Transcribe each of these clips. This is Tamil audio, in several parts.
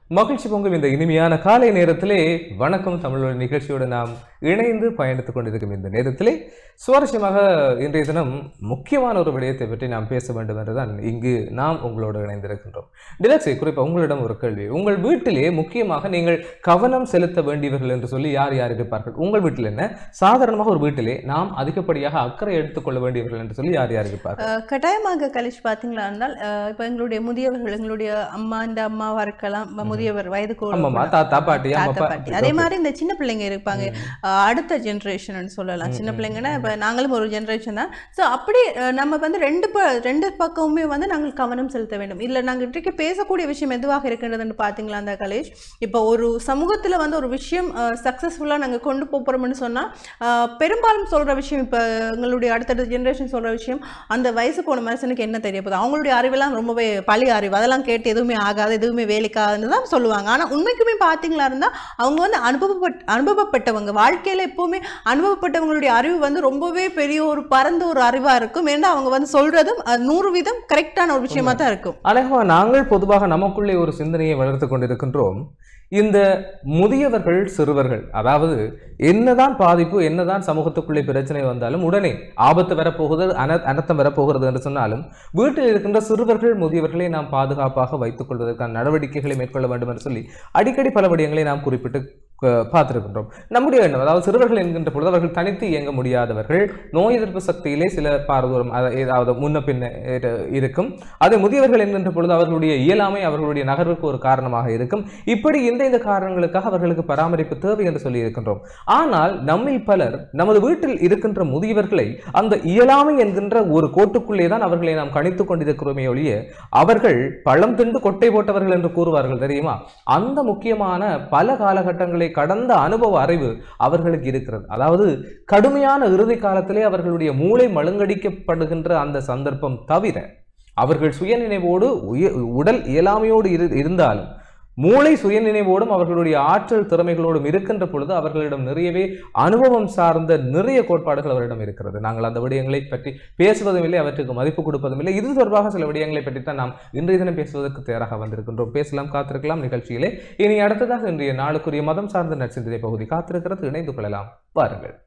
மகிழ்ச்சி பொங்கும் இந்த இனிமையான காலை நேரத்திலே வணக்கம் தமிழோட நிகழ்ச்சியோடு நாம் இணைந்து பயணித்துக் கொண்டிருக்கும் இந்த நேரத்திலே சுவாரஸ்யமாக இன்றைய தினம் முக்கியமான ஒரு விடயத்தை பற்றி நாம் பேச வேண்டும் என்றுதான் இங்கு நாம் உங்களோடு இணைந்திருக்கின்றோம் டிலக்ஸை குறிப்பாக உங்களிடம் ஒரு கேள்வி உங்கள் வீட்டிலே முக்கியமாக நீங்கள் கவனம் செலுத்த வேண்டியவர்கள் என்று சொல்லி யார் யார் இருப்பார்கள் உங்கள் வீட்டில் என்ன சாதாரணமாக ஒரு வீட்டிலே நாம் அதிகப்படியாக அக்கறை எடுத்துக்கொள்ள வேண்டியவர்கள் என்று சொல்லி யார் யார் இருப்பார்கள் அஹ் கட்டாயமாக கழிச்சு பார்த்தீங்களா இருந்தால் அஹ் இப்ப எங்களுடைய முதியவர்கள் எங்களுடைய அம்மா இந்த அம்மாவா இருக்கலாம் ம- முதியவர் வயது அம்மம்மா தாத்தா பாட்டி தாத்தா அம்மா பாட்டி அதே மாதிரி இந்த சின்ன பிள்ளைங்க இருப்பாங்க அஹ் அடுத்த ஜென்ரேஷன் சொல்லலாம் சின்ன பிள்ளைங்கன்னா இப்போ நாங்களும் ஒரு ஜென்ரேஷன் தான் ஸோ அப்படி அஹ் நம்ம வந்து ரெண்டு ப ரெண்டு பக்கமுமே வந்து நாங்கள் கவனம் செலுத்த வேண்டும் இல்லை நாங்கள் இன்றைக்கு பேசக்கூடிய விஷயம் எதுவாக இருக்கின்றதுன்னு பார்த்தீங்களா அந்த கலேஷ் இப்போ ஒரு சமூகத்தில் வந்து ஒரு விஷயம் சக்ஸஸ்ஃபுல்லாக நாங்கள் கொண்டு போகிறோம்னு சொன்னால் பெரும்பாலும் சொல்கிற விஷயம் இப்போ எங்களுடைய அடுத்தடுத்த ஜென்ரேஷன் சொல்கிற விஷயம் அந்த வயசு போன மனுஷனுக்கு என்ன தெரிய போகுது அவங்களுடைய அறிவெல்லாம் ரொம்பவே பழைய அறிவு அதெல்லாம் கேட்டு எதுவுமே ஆகாது எதுவுமே வேலைக்காதுன்னு தான் சொல்லுவாங்க ஆனால் உண்மைக்குமே பார்த்தீங்களா இருந்தால் அவங்க வந்து அனுபவப்பட் அனுபவப்பட்டவங்க வாழ்க்கையில் எப்போவுமே அனுபவப்பட்டவங்களுடைய அறிவு வந்து ரொம்பவே பெரிய ஒரு பரந்த ஒரு அறிவாக இருக்கும் ஏன்னா அவங்க வந்து சொல்கிறதும் நூறு வீதம் கரெக்டான ஒரு விஷயமா தான் இருக்கும் அழகா நாங்கள் பொதுவாக நமக்குள்ளே ஒரு சிந்தனையை வளர்த்து கொண்டிருக்கின்றோம் இந்த முதியவர்கள் சிறுவர்கள் அதாவது என்னதான் பாதிப்பு என்னதான் சமூகத்துக்குள்ளே பிரச்சனை வந்தாலும் உடனே ஆபத்து வரப்போகுது அன அனர்த்தம் வரப்போகிறது என்று சொன்னாலும் வீட்டில் இருக்கின்ற சிறுவர்கள் முதியவர்களை நாம் பாதுகாப்பாக வைத்துக் கொள்வதற்கான நடவடிக்கைகளை மேற்கொள்ள வேண்டும் என்று சொல்லி அடிக்கடி பல விடயங்களை நாம் குறிப்பிட்டு அஹ், பார்த்திருக்கின்றோம் நம்முடைய எண்ணம் அதாவது சிறுவர்கள் என்கின்ற பொழுது அவர்கள் தனித்து இயங்க முடியாதவர்கள் நோய் எதிர்ப்பு சக்தியிலே சில பாரதூரம் அத- ஏதாவது முன்ன பின்ன இரு- இருக்கும் அது முதியவர்கள் என்கின்ற பொழுது அவர்களுடைய இயலாமை அவர்களுடைய நகர்வுக்கு ஒரு காரணமாக இருக்கும் இப்படி இந்த இந்த காரணங்களுக்காக அவர்களுக்கு பராமரிப்பு தேவை என்று சொல்லி இருக்கின்றோம் ஆனால் நம்மில் பலர் நமது வீட்டில் இருக்கின்ற முதியவர்களை அந்த இயலாமை என்கின்ற ஒரு கோட்டுக்குள்ளே தான் அவர்களை நாம் கணித்துக் கொண்டிருக்கிறோமே ஒழிய அவர்கள் பழம் திண்டு கொட்டை போட்டவர்கள் என்று கூறுவார்கள் தெரியுமா அந்த முக்கியமான பல காலகட்டங்களை கடந்த அனுபவ அறிவு அவர்களுக்கு இருக்கிறது அதாவது கடுமையான இறுதி காலத்திலே அவர்களுடைய மூளை மழுங்கடிக்கப்படுகின்ற அந்த சந்தர்ப்பம் தவிர அவர்கள் சுயநினைவோடு உய- உடல் இயலாமையோடு இரு இருந்தாலும் மூளை சுயநினைவோடும் அவர்களுடைய ஆற்றல் திறமைகளோடும் இருக்கின்ற பொழுது அவர்களிடம் நிறையவே அனுபவம் சார்ந்த நிறைய கோட்பாடுகள் அவரிடம் இருக்கிறது நாங்கள் அந்த விடயங்களை பற்றி பேசுவதும் இல்லை அவற்றுக்கு மதிப்பு கொடுப்பதும் இல்லை இது தொடர்பாக சில விடயங்களை பற்றி தான் நாம் இன்றைய தினம் பேசுவதற்கு தயாராக வந்திருக்கின்றோம் பேசலாம் காத்திருக்கலாம் நிகழ்ச்சியிலே இனி அடுத்ததாக இன்றைய நாளுக்குரிய மதம் சார்ந்த நற்சிந்தனை பகுதி காத்திருக்கிறது இணைந்து கொள்ளலாம் பாருங்கள்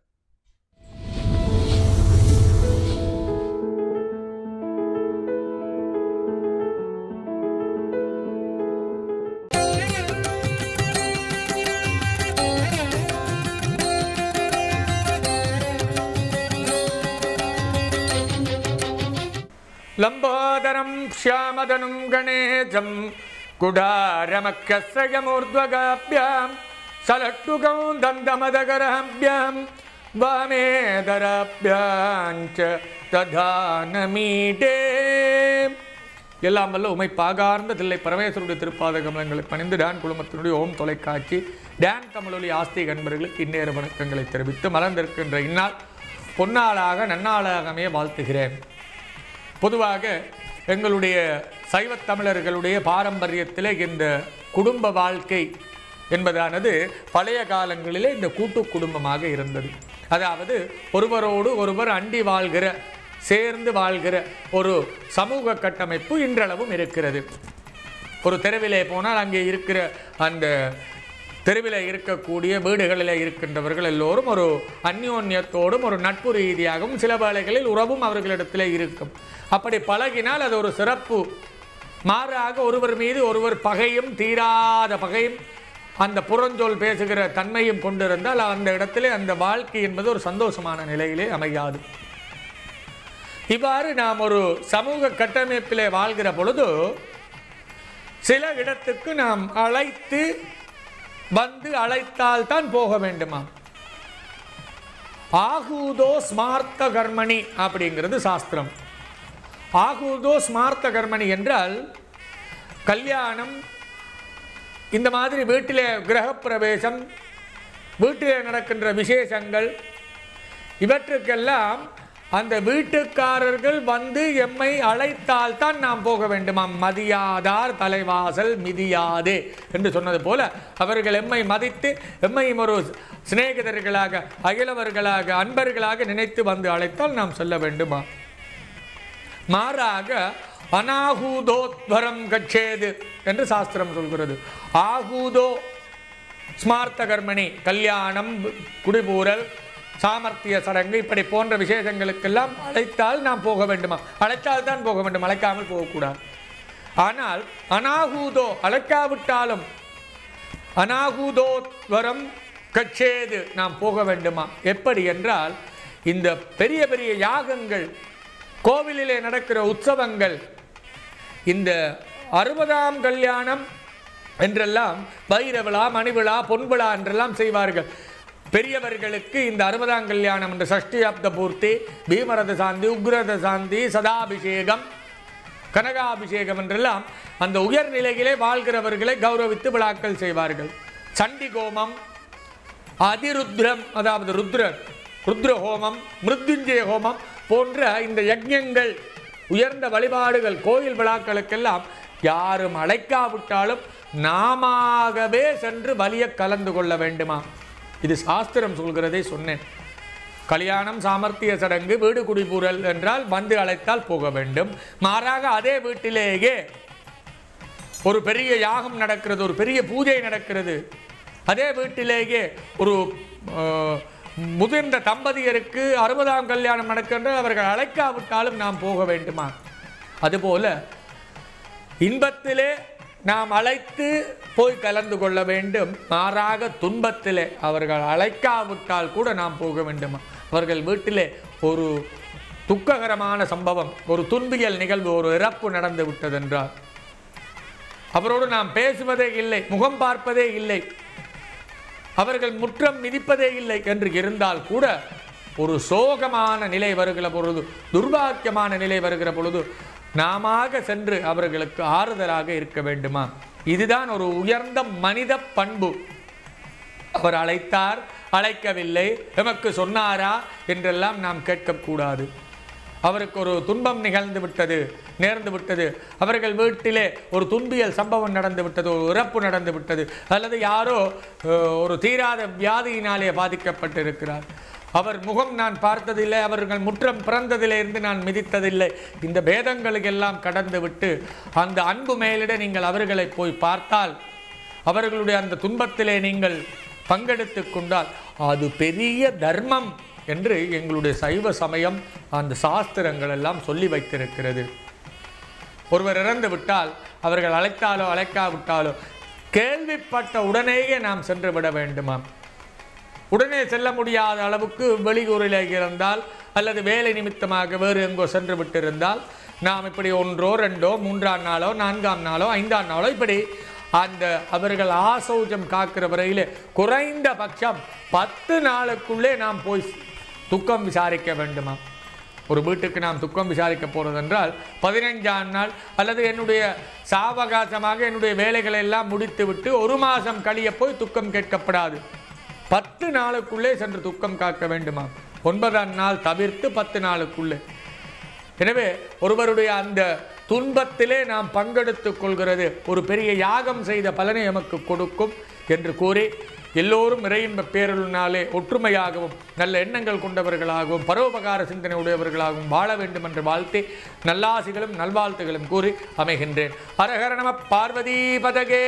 लम्बोदरं श्यामदनुं गणेशं कुडारमक्षस्रयमूर्ध्वगाभ्यां सलट्टुकौ दन्तमदगराभ्यां वामेदराभ्यां च ததானமீடே எல்லாம் வல்ல உமை பாகார்ந்த தில்லை பரமேஸ்வருடைய திருப்பாத கமலங்களை பணிந்து டான் குழுமத்தினுடைய ஓம் தொலைக்காட்சி டான் தமிழொலி ஆஸ்திக அன்பர்களுக்கு இந்நேர வணக்கங்களை தெரிவித்து மலர்ந்திருக்கின்ற இந்நாள் பொன்னாளாக நன்னாளாகவே வாழ்த்துகிறேன் பொதுவாக எங்களுடைய சைவத் தமிழர்களுடைய பாரம்பரியத்தில் இந்த குடும்ப வாழ்க்கை என்பதானது பழைய காலங்களிலே இந்த கூட்டு குடும்பமாக இருந்தது அதாவது ஒருவரோடு ஒருவர் அண்டி வாழ்கிற சேர்ந்து வாழ்கிற ஒரு சமூக கட்டமைப்பு இன்றளவும் இருக்கிறது ஒரு தெருவிலே போனால் அங்கே இருக்கிற அந்த தெருவில் இருக்கக்கூடிய வீடுகளில் இருக்கின்றவர்கள் எல்லோரும் ஒரு அந்யோன்யத்தோடும் ஒரு நட்பு ரீதியாகவும் சில வேளைகளில் உறவும் அவர்களிடத்தில் இருக்கும் அப்படி பழகினால் அது ஒரு சிறப்பு மாறாக ஒருவர் மீது ஒருவர் பகையும் தீராத பகையும் அந்த புறஞ்சொல் பேசுகிற தன்மையும் கொண்டிருந்தால் அந்த இடத்திலே அந்த வாழ்க்கை என்பது ஒரு சந்தோஷமான நிலையிலே அமையாது இவ்வாறு நாம் ஒரு சமூக கட்டமைப்பிலே வாழ்கிற பொழுது சில இடத்துக்கு நாம் அழைத்து வந்து அழைத்தால் தான் போக வேண்டுமா ஆகூதோ ஸ்மார்த்த கர்மணி அப்படிங்கிறது சாஸ்திரம் ஆகூதோ ஸ்மார்த்த கர்மணி என்றால் கல்யாணம் இந்த மாதிரி வீட்டிலே கிரகப்பிரவேசம் வீட்டிலே நடக்கின்ற விசேஷங்கள் இவற்றுக்கெல்லாம் அந்த வீட்டுக்காரர்கள் வந்து எம்மை அழைத்தால் தான் நாம் போக வேண்டுமாம் மதியாதார் தலைவாசல் மிதியாதே என்று சொன்னது போல அவர்கள் எம்மை மதித்து எம்மையும் ஒரு சிநேகிதர்களாக அகிலவர்களாக அன்பர்களாக நினைத்து வந்து அழைத்தால் நாம் சொல்ல வேண்டுமா மாறாக அனாகூதோத்வரம் கச்சேது என்று சாஸ்திரம் சொல்கிறது ஆகூதோ ஸ்மார்த்த கர்மணி கல்யாணம் குடிபூரல் சாமர்த்திய சடங்கு இப்படி போன்ற விசேஷங்களுக்கெல்லாம் அழைத்தால் நாம் போக வேண்டுமா அழைத்தால் தான் போக வேண்டும் அழைக்காமல் போகக்கூடாது ஆனால் அனாகூதோ அழைக்காவிட்டாலும் அனாகூதோத்வரம் கச்சேது நாம் போக வேண்டுமா எப்படி என்றால் இந்த பெரிய பெரிய யாகங்கள் கோவிலிலே நடக்கிற உற்சவங்கள் இந்த அறுபதாம் கல்யாணம் என்றெல்லாம் வைர விழா மணி விழா பொன் விழா என்றெல்லாம் செய்வார்கள் பெரியவர்களுக்கு இந்த அறுபதாம் கல்யாணம் என்ற சஷ்டி அப்த பூர்த்தி பீமரத சாந்தி உக்ரத சாந்தி சதாபிஷேகம் கனகாபிஷேகம் என்றெல்லாம் அந்த உயர் நிலையிலே வாழ்கிறவர்களை கௌரவித்து விழாக்கள் செய்வார்கள் சண்டி கோமம் அதிருத்ரம் அதாவது ருத்ரர் ருத்ர ஹோமம் மிருத்யுஞ்சய ஹோமம் போன்ற இந்த யஜ்ஞங்கள் உயர்ந்த வழிபாடுகள் கோயில் விழாக்களுக்கெல்லாம் யாரும் அழைக்காவிட்டாலும் நாமாகவே சென்று வலிய கலந்து கொள்ள வேண்டுமா இது சாஸ்திரம் சொல்கிறதை சொன்னேன் கல்யாணம் சாமர்த்திய சடங்கு வீடு குடிபூரல் என்றால் வந்து அழைத்தால் போக வேண்டும் மாறாக அதே வீட்டிலேயே ஒரு பெரிய யாகம் நடக்கிறது ஒரு பெரிய பூஜை நடக்கிறது அதே வீட்டிலேயே ஒரு அஹ், முதிர்ந்த தம்பதியருக்கு அறுபதாம் கல்யாணம் நடக்கின்றது அவர்கள் அழைக்காவிட்டாலும் நாம் போக வேண்டுமா அதுபோல இன்பத்திலே நாம் அழைத்து போய் கலந்து கொள்ள வேண்டும் மாறாக துன்பத்திலே அவர்கள் அழைக்காவிட்டால் கூட நாம் போக வேண்டுமா அவர்கள் வீட்டிலே ஒரு துக்ககரமான சம்பவம் ஒரு துன்பியல் நிகழ்வு ஒரு இறப்பு நடந்து விட்டதென்றால் அவரோடு நாம் பேசுவதே இல்லை முகம் பார்ப்பதே இல்லை அவர்கள் முற்றம் மிதிப்பதே இல்லை என்று இருந்தால் கூட ஒரு சோகமான நிலை வருகிற பொழுது துர்பாக்கியமான நிலை வருகிற பொழுது நாமாக சென்று அவர்களுக்கு ஆறுதலாக இருக்க வேண்டுமா இதுதான் ஒரு உயர்ந்த மனித பண்பு அவர் அழைத்தார் அழைக்கவில்லை எமக்கு சொன்னாரா என்றெல்லாம் நாம் கேட்கக்கூடாது அவருக்கு ஒரு துன்பம் நிகழ்ந்து விட்டது நேர்ந்து விட்டது அவர்கள் வீட்டிலே ஒரு துன்பியல் சம்பவம் நடந்து விட்டது ஒரு இறப்பு நடந்து விட்டது அல்லது யாரோ அஹ், ஒரு தீராத வியாதியினாலே பாதிக்கப்பட்டிருக்கிறார் அவர் முகம் நான் பார்த்ததில்லை அவர்கள் முற்றம் பிறந்ததிலே இருந்து நான் மிதித்ததில்லை இந்த பேதங்களுக்கெல்லாம் கடந்து விட்டு அந்த அன்பு மேலிட நீங்கள் அவர்களை போய் பார்த்தால் அவர்களுடைய அந்த துன்பத்திலே நீங்கள் பங்கெடுத்து கொண்டால் அது பெரிய தர்மம் என்று எங்களுடைய சைவ சமயம் அந்த சாஸ்திரங்கள் எல்லாம் சொல்லி வைத்திருக்கிறது ஒருவர் இறந்து விட்டால் அவர்கள் அழைத்தாலோ அழைக்காவிட்டாலோ கேள்விப்பட்ட உடனேயே நாம் சென்று விட வேண்டுமாம் உடனே செல்ல முடியாத அளவுக்கு வெளியூரில் இருந்தால் அல்லது வேலை நிமித்தமாக வேறு எங்கோ சென்று விட்டிருந்தால் நாம் இப்படி ஒன்றோ ரெண்டோ மூன்றாம் நாளோ நான்காம் நாளோ ஐந்தாம் நாளோ இப்படி அந்த அவர்கள் ஆசௌஜம் காக்கிற வரையிலே குறைந்த பட்சம் பத்து நாளுக்குள்ளே நாம் போய் துக்கம் விசாரிக்க வேண்டுமா ஒரு வீட்டுக்கு நாம் துக்கம் விசாரிக்க போறதென்றால் பதினைஞ்சாம் நாள் அல்லது என்னுடைய சாவகாசமாக என்னுடைய வேலைகளை எல்லாம் முடித்துவிட்டு ஒரு மாதம் கழிய போய் துக்கம் கேட்கப்படாது பத்து நாளுக்குள்ளே சென்று துக்கம் காக்க வேண்டுமா ஒன்பதாம் நாள் தவிர்த்து பத்து நாளுக்குள்ளே எனவே ஒருவருடைய அந்த துன்பத்திலே நாம் பங்கெடுத்துக் கொள்கிறது ஒரு பெரிய யாகம் செய்த பலனை எமக்கு கொடுக்கும் என்று கூறி எல்லோரும் இறையின்ப பேரருளினாலே ஒற்றுமையாகவும் நல்ல எண்ணங்கள் கொண்டவர்களாகவும் பரோபகார சிந்தனை உடையவர்களாகவும் வாழ வேண்டும் என்று வாழ்த்தி நல்லாசிகளும் நல்வாழ்த்துகளும் கூறி அமைகின்றேன் ஹரஹர நம பார்வதி பதகே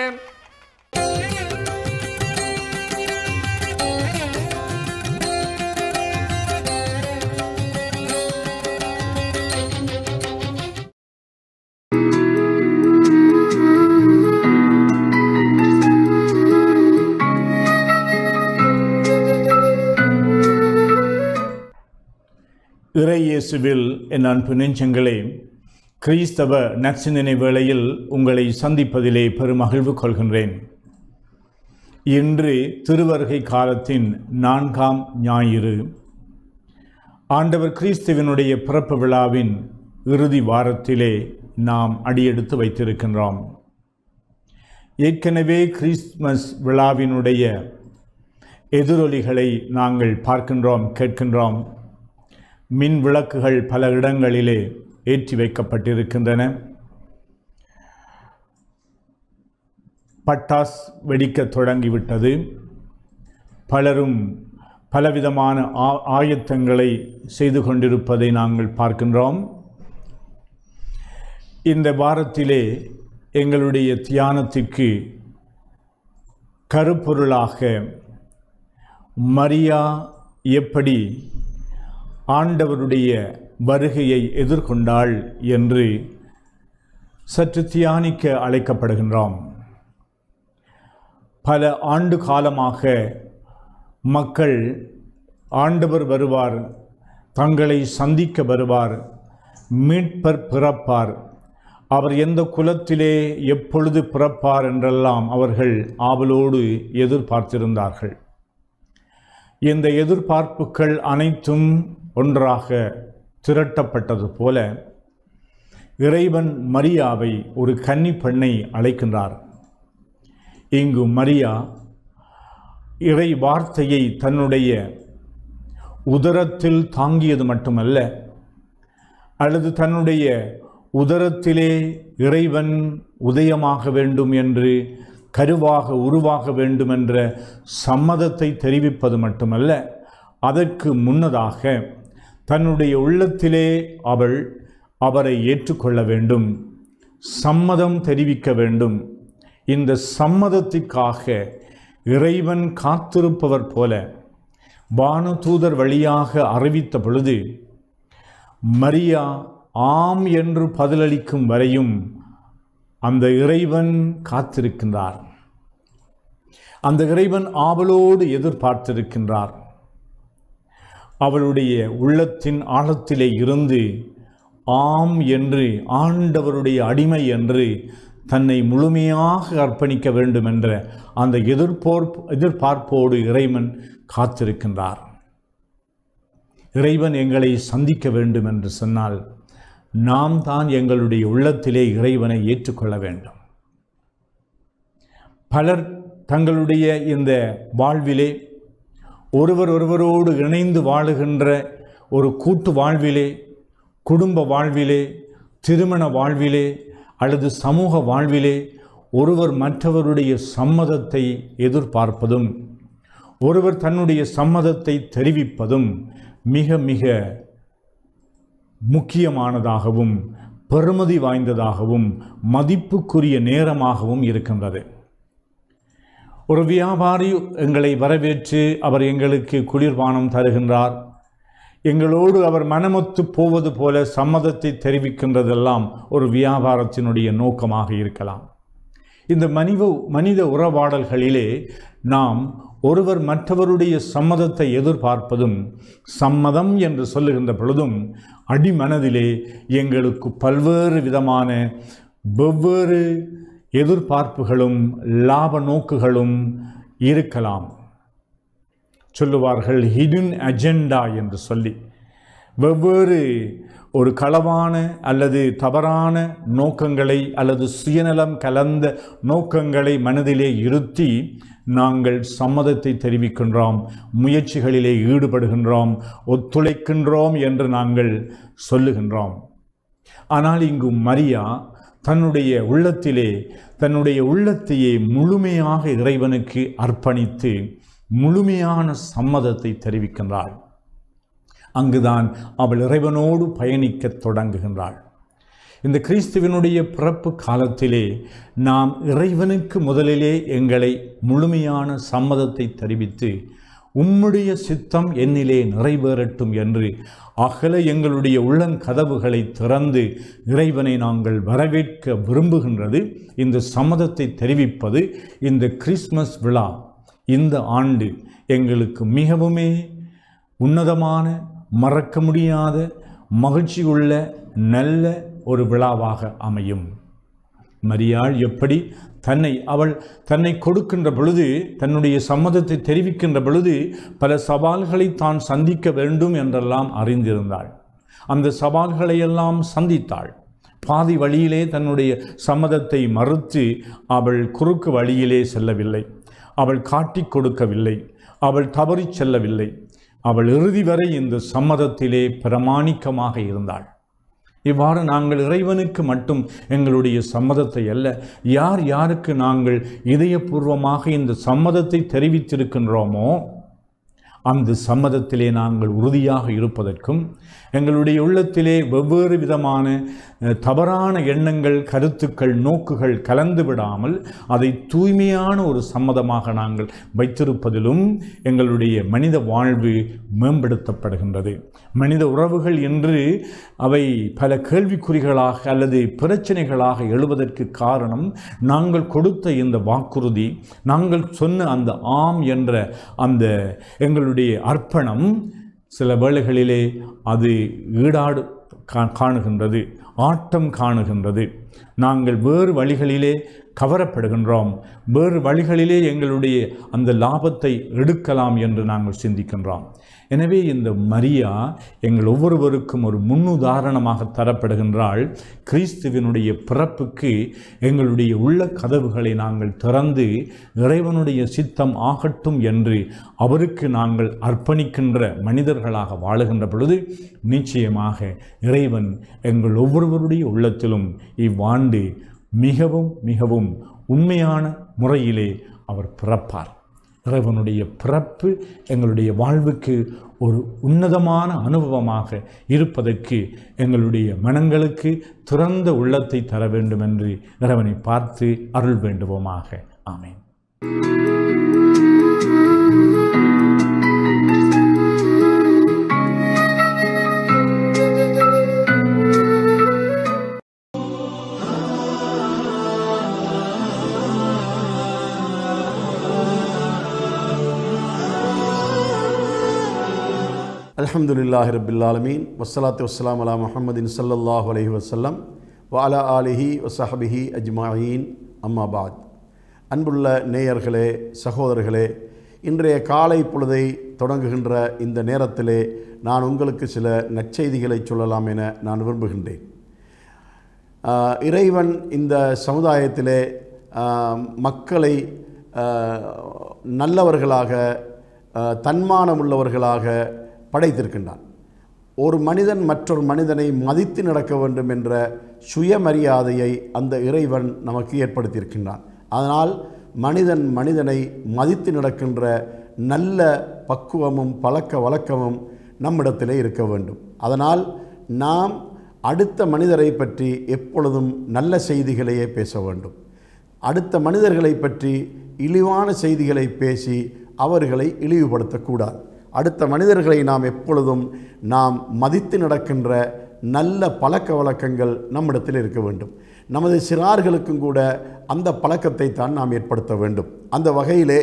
இறை இயேசுவில் என் அன்பு நெஞ்சங்களே கிறிஸ்தவ நற்சிந்தனை வேளையில் உங்களை சந்திப்பதிலே பெருமகிழ்வு கொள்கின்றேன் இன்று திருவருகை காலத்தின் நான்காம் ஞாயிறு ஆண்டவர் கிறிஸ்துவினுடைய பிறப்பு விழாவின் இறுதி வாரத்திலே நாம் அடியெடுத்து வைத்திருக்கின்றோம் ஏற்கனவே கிறிஸ்மஸ் விழாவினுடைய எதிரொலிகளை நாங்கள் பார்க்கின்றோம் கேட்கின்றோம் மின் விளக்குகள் பல இடங்களிலே ஏற்றி வைக்கப்பட்டிருக்கின்றன பட்டாஸ் வெடிக்கத் தொடங்கிவிட்டது பலரும் பலவிதமான ஆ- ஆயத்தங்களை செய்து கொண்டிருப்பதை நாங்கள் பார்க்கின்றோம் இந்த வாரத்திலே எங்களுடைய தியானத்திற்கு கருப்பொருளாக மரியா எப்படி ஆண்டவருடைய வருகையை எதிர்கொண்டாள் என்று சற்று தியானிக்க அழைக்கப்படுகின்றோம் பல ஆண்டு காலமாக மக்கள் ஆண்டவர் வருவார் தங்களை சந்திக்க வருவார் மீட்பர் பிறப்பார் அவர் எந்த குலத்திலே எப்பொழுது பிறப்பார் என்றெல்லாம் அவர்கள் ஆவலோடு எதிர்பார்த்திருந்தார்கள் இந்த எதிர்பார்ப்புகள் அனைத்தும் ஒன்றாக திரட்டப்பட்டது போல இறைவன் மரியாவை ஒரு கன்னி பெண்ணை அழைக்கின்றார் இங்கு மரியா இறை வார்த்தையை தன்னுடைய உதரத்தில் தாங்கியது மட்டுமல்ல அல்லது தன்னுடைய உதரத்திலே இறைவன் உதயமாக வேண்டும் என்று கருவாக உருவாக வேண்டும் என்ற சம்மதத்தை தெரிவிப்பது மட்டுமல்ல அதற்கு முன்னதாக தன்னுடைய உள்ளத்திலே அவள் அவரை ஏற்றுக்கொள்ள வேண்டும் சம்மதம் தெரிவிக்க வேண்டும் இந்த சம்மதத்திற்காக இறைவன் காத்திருப்பவர் போல வானதூதர் வழியாக அறிவித்த பொழுது மரியா ஆம் என்று பதிலளிக்கும் வரையும் அந்த இறைவன் காத்திருக்கின்றார் அந்த இறைவன் ஆவலோடு எதிர்பார்த்திருக்கின்றார் அவளுடைய உள்ளத்தின் ஆழத்திலே இருந்து ஆம் என்று ஆண்டவருடைய அடிமை என்று தன்னை முழுமையாக அர்ப்பணிக்க வேண்டும் என்ற அந்த எதிர்பார்ப்பு எதிர்பார்ப்போடு இறைவன் காத்திருக்கின்றார் இறைவன் எங்களை சந்திக்க வேண்டும் என்று சொன்னால் நாம் தான் எங்களுடைய உள்ளத்திலே இறைவனை ஏற்றுக்கொள்ள வேண்டும் பலர் தங்களுடைய இந்த வாழ்விலே ஒருவர் ஒருவரோடு இணைந்து வாழுகின்ற ஒரு கூட்டு வாழ்விலே குடும்ப வாழ்விலே திருமண வாழ்விலே அல்லது சமூக வாழ்விலே ஒருவர் மற்றவருடைய சம்மதத்தை எதிர்பார்ப்பதும் ஒருவர் தன்னுடைய சம்மதத்தை தெரிவிப்பதும் மிக மிக முக்கியமானதாகவும் பெருமதி வாய்ந்ததாகவும் மதிப்புக்குரிய நேரமாகவும் இருக்கின்றது ஒரு வியாபாரி எங்களை வரவேற்று அவர் எங்களுக்கு குளிர்பானம் தருகின்றார் எங்களோடு அவர் மனமொத்து போவது போல சம்மதத்தை தெரிவிக்கின்றதெல்லாம் ஒரு வியாபாரத்தினுடைய நோக்கமாக இருக்கலாம் இந்த மனித மனித உறவாடல்களிலே நாம் ஒருவர் மற்றவருடைய சம்மதத்தை எதிர்பார்ப்பதும் சம்மதம் என்று சொல்லுகின்ற பொழுதும் அடிமனதிலே எங்களுக்கு பல்வேறு விதமான வெவ்வேறு எதிர்பார்ப்புகளும் லாப நோக்குகளும் இருக்கலாம் சொல்லுவார்கள் ஹிடன் அஜெண்டா என்று சொல்லி வெவ்வேறு ஒரு களவான அல்லது தவறான நோக்கங்களை அல்லது சுயநலம் கலந்த நோக்கங்களை மனதிலே இருத்தி நாங்கள் சம்மதத்தை தெரிவிக்கின்றோம் முயற்சிகளிலே ஈடுபடுகின்றோம் ஒத்துழைக்கின்றோம் என்று நாங்கள் சொல்லுகின்றோம் ஆனால் இங்கு மரியா தன்னுடைய உள்ளத்திலே தன்னுடைய உள்ளத்தையே முழுமையாக இறைவனுக்கு அர்ப்பணித்து முழுமையான சம்மதத்தை தெரிவிக்கின்றாள் அங்குதான் அவள் இறைவனோடு பயணிக்கத் தொடங்குகின்றாள் இந்த கிறிஸ்துவனுடைய பிறப்பு காலத்திலே நாம் இறைவனுக்கு முதலிலே எங்களை முழுமையான சம்மதத்தை தெரிவித்து உம்முடைய சித்தம் என்னிலே நிறைவேறட்டும் என்று அகல எங்களுடைய உள்ளங்கதவுகளை திறந்து இறைவனை நாங்கள் வரவேற்க விரும்புகின்றது இந்த சம்மதத்தை தெரிவிப்பது இந்த கிறிஸ்மஸ் விழா இந்த ஆண்டு எங்களுக்கு மிகவுமே உன்னதமான மறக்க முடியாத மகிழ்ச்சியுள்ள நல்ல ஒரு விழாவாக அமையும் மரியாள் எப்படி தன்னை அவள் தன்னை கொடுக்கின்ற பொழுது தன்னுடைய சம்மதத்தை தெரிவிக்கின்ற பொழுது பல சவால்களை தான் சந்திக்க வேண்டும் என்றெல்லாம் அறிந்திருந்தாள் அந்த சவால்களையெல்லாம் சந்தித்தாள் பாதி வழியிலே தன்னுடைய சம்மதத்தை மறுத்து அவள் குறுக்கு வழியிலே செல்லவில்லை அவள் காட்டிக் கொடுக்கவில்லை அவள் தவறிச் செல்லவில்லை அவள் இறுதி வரை இந்த சம்மதத்திலே பிரமாணிக்கமாக இருந்தாள் இவ்வாறு நாங்கள் இறைவனுக்கு மட்டும் எங்களுடைய சம்மதத்தை அல்ல யார் யாருக்கு நாங்கள் இதயபூர்வமாக இந்த சம்மதத்தை தெரிவித்திருக்கின்றோமோ அந்த சம்மதத்திலே நாங்கள் உறுதியாக இருப்பதற்கும் எங்களுடைய உள்ளத்திலே வெவ்வேறு விதமான அஹ், தவறான எண்ணங்கள் கருத்துக்கள் நோக்குகள் கலந்து விடாமல் அதை தூய்மையான ஒரு சம்மதமாக நாங்கள் வைத்திருப்பதிலும் எங்களுடைய மனித வாழ்வு மேம்படுத்தப்படுகின்றது மனித உறவுகள் என்று அவை பல கேள்விக்குறிகளாக அல்லது பிரச்சனைகளாக எழுவதற்கு காரணம் நாங்கள் கொடுத்த இந்த வாக்குறுதி நாங்கள் சொன்ன அந்த ஆம் என்ற அந்த எங்களுடைய அர்ப்பணம் சில வேளைகளிலே அது ஈடாடு கா- காணுகின்றது ஆட்டம் காணுகின்றது நாங்கள் வேறு வழிகளிலே கவரப்படுகின்றோம் வேறு வழிகளிலே எங்களுடைய அந்த லாபத்தை எடுக்கலாம் என்று நாங்கள் சிந்திக்கின்றோம் எனவே இந்த மரியா எங்கள் ஒவ்வொருவருக்கும் ஒரு முன்னுதாரணமாக தரப்படுகின்றாள் கிறிஸ்துவினுடைய பிறப்புக்கு எங்களுடைய உள்ள கதவுகளை நாங்கள் திறந்து இறைவனுடைய சித்தம் ஆகட்டும் என்று அவருக்கு நாங்கள் அர்ப்பணிக்கின்ற மனிதர்களாக வாழுகின்ற பொழுது நிச்சயமாக இறைவன் எங்கள் ஒவ்வொருவருடைய உள்ளத்திலும் இவ்வாண்டு மிகவும் மிகவும் உண்மையான முறையிலே அவர் பிறப்பார் இறைவனுடைய பிறப்பு எங்களுடைய வாழ்வுக்கு ஒரு உன்னதமான அனுபவமாக இருப்பதற்கு எங்களுடைய மனங்களுக்கு திறந்த உள்ளத்தை தர வேண்டும் என்று இறைவனை பார்த்து அருள் வேண்டுவோமாக ஆமென் அல்ஹம்துலில்லாஹி ரபில் ஆலமீன் வஸ்ஸலாத்து வஸ்ஸலாம் அலா முஹம்மதின் ஸல்லல்லாஹு அலைஹி வஸல்லம் வ அலா ஆலிஹி வஸஹபிஹி அஜ்மாயீன் அம்மா பாத் அன்புள்ள நேயர்களே சகோதரர்களே இன்றைய காலை பொழுதை தொடங்குகின்ற இந்த நேரத்திலே நான் உங்களுக்கு சில நற்செய்திகளை சொல்லலாம் என நான் விரும்புகின்றேன் ஆஹ் இறைவன் இந்த சமுதாயத்திலே ஆஹ் மக்களை ஆஹ் நல்லவர்களாக ஆஹ் தன்மானமுள்ளவர்களாக படைத்திருக்கின்றான் ஒரு மனிதன் மற்றொரு மனிதனை மதித்து நடக்க வேண்டும் என்ற சுயமரியாதையை அந்த இறைவன் நமக்கு ஏற்படுத்தியிருக்கின்றான் அதனால் மனிதன் மனிதனை மதித்து நடக்கின்ற நல்ல பக்குவமும் பழக்க வழக்கமும் நம்மிடத்திலே இருக்க வேண்டும் அதனால் நாம் அடுத்த மனிதரை பற்றி எப்பொழுதும் நல்ல செய்திகளையே பேச வேண்டும் அடுத்த மனிதர்களை பற்றி இழிவான செய்திகளை பேசி அவர்களை இழிவுபடுத்தக்கூடாது அடுத்த மனிதர்களை நாம் எப்பொழுதும் நாம் மதித்து நடக்கின்ற நல்ல பழக்க வழக்கங்கள் நம்மிடத்தில் இருக்க வேண்டும் நமது சிறார்களுக்கும் கூட அந்த பழக்கத்தை தான் நாம் ஏற்படுத்த வேண்டும் அந்த வகையிலே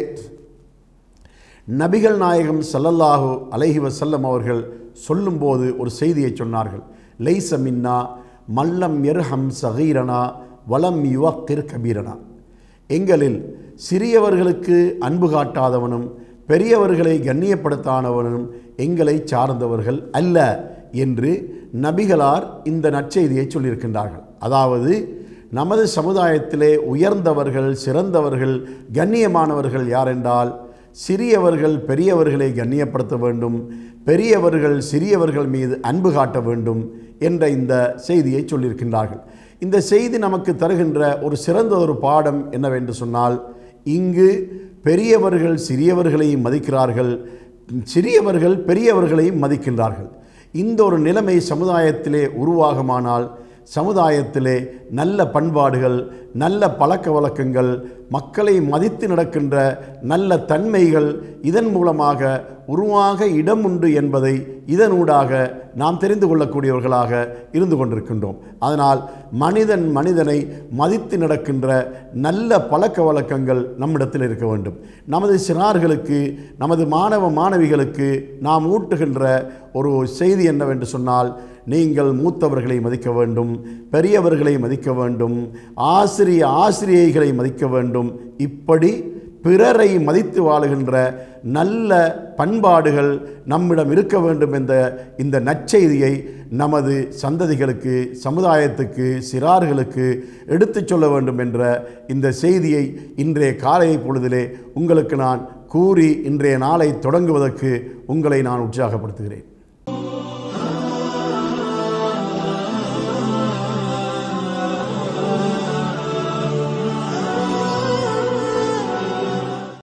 நபிகள் நாயகம் ஸல்லல்லாஹு அலைஹி வஸல்லம் அவர்கள் சொல்லும்போது ஒரு செய்தியை சொன்னார்கள் லைச மின்னா மல்லம் எர்ஹம் சகீரனா வலம் யுவக்கிர் கபீரனா எங்களில் சிறியவர்களுக்கு அன்பு காட்டாதவனும் பெரியவர்களை கண்ணியப்படுத்தாதவனும் எங்களை சார்ந்தவர்கள் அல்ல என்று நபிகளார் இந்த நற்செய்தியை சொல்லியிருக்கின்றார்கள் அதாவது நமது சமுதாயத்திலே உயர்ந்தவர்கள் சிறந்தவர்கள் கண்ணியமானவர்கள் யாரென்றால் சிறியவர்கள் பெரியவர்களை கண்ணியப்படுத்த வேண்டும் பெரியவர்கள் சிறியவர்கள் மீது அன்பு காட்ட வேண்டும் என்ற இந்த செய்தியை சொல்லியிருக்கின்றார்கள் இந்த செய்தி நமக்கு தருகின்ற ஒரு சிறந்த ஒரு பாடம் என்னவென்று சொன்னால் இங்கு பெரியவர்கள் சிறியவர்களையும் மதிக்கிறார்கள் சிறியவர்கள் பெரியவர்களையும் மதிக்கின்றார்கள் இந்த ஒரு நிலைமை சமுதாயத்திலே உருவாகுமானால் சமுதாயத்திலே நல்ல பண்பாடுகள் நல்ல பழக்க வழக்கங்கள் மக்களை மதித்து நடக்கின்ற நல்ல தன்மைகள் இதன் மூலமாக உருவாக இடம் உண்டு என்பதை இதனூடாக நாம் தெரிந்து கொள்ளக்கூடியவர்களாக இருந்து கொண்டிருக்கின்றோம் அதனால் மனிதன் மனிதனை மதித்து நடக்கின்ற நல்ல பழக்க வழக்கங்கள் நம்மிடத்தில் இருக்க வேண்டும் நமது சிறார்களுக்கு நமது மாணவ மாணவிகளுக்கு நாம் ஊட்டுகின்ற ஒரு செய்தி என்னவென்று சொன்னால் நீங்கள் மூத்தவர்களை மதிக்க வேண்டும் பெரியவர்களை மதிக்க வேண்டும் ஆசிரிய ஆசிரியைகளை மதிக்க வேண்டும் இப்படி பிறரை மதித்து வாழுகின்ற நல்ல பண்பாடுகள் நம்மிடம் இருக்க வேண்டும் என்ற இந்த நற்செய்தியை நமது சந்ததிகளுக்கு சமுதாயத்துக்கு சிறார்களுக்கு எடுத்துச் சொல்ல வேண்டும் என்ற இந்த செய்தியை இன்றைய காலை பொழுதிலே உங்களுக்கு நான் கூறி இன்றைய நாளை தொடங்குவதற்கு உங்களை நான் உற்சாகப்படுத்துகிறேன்